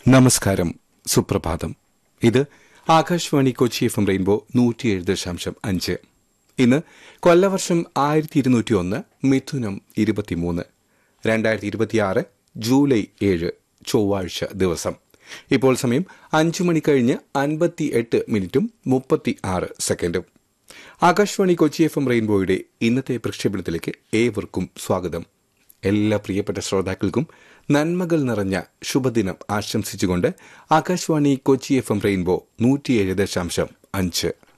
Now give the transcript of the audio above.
നമസ്കാരം സുപ്രഭാതം ഇത് Akashvani Kochi F M rainbow നൂറ്റിയേഴ് ദശാംശം അഞ്ച് ഇന്ന് കൊല്ലവർഷം ആയിരത്തി ഇരുന്നൂറ്റി ഒന്ന് മിഥുനം ഇരുപത്തിമൂന്ന് രണ്ടായിരത്തി ഇരുപത്തിയാറ് ജൂലൈ ഏഴ് ചൊവ്വാഴ്ച ദിവസം ഇപ്പോൾ സമയം അഞ്ചു മണി കഴിഞ്ഞ് അൻപത്തി എട്ട് മിനിറ്റും മുപ്പത്തി ആറ് സെക്കൻഡും ആകാശവാണി കൊച്ചി എഫ് എം റെയിൻബോയുടെ ഇന്നത്തെ പ്രക്ഷേപണത്തിലേക്ക് ഏവർക്കും സ്വാഗതം എല്ലാ പ്രിയപ്പെട്ട ശ്രോതാക്കൾക്കും നന്മകൾ നിറഞ്ഞ ശുഭദിനം ആശംസിച്ചുകൊണ്ട് Akashvani Kochi F M rainbow നൂറ്റിയേഴ് ദശാംശം അഞ്ച്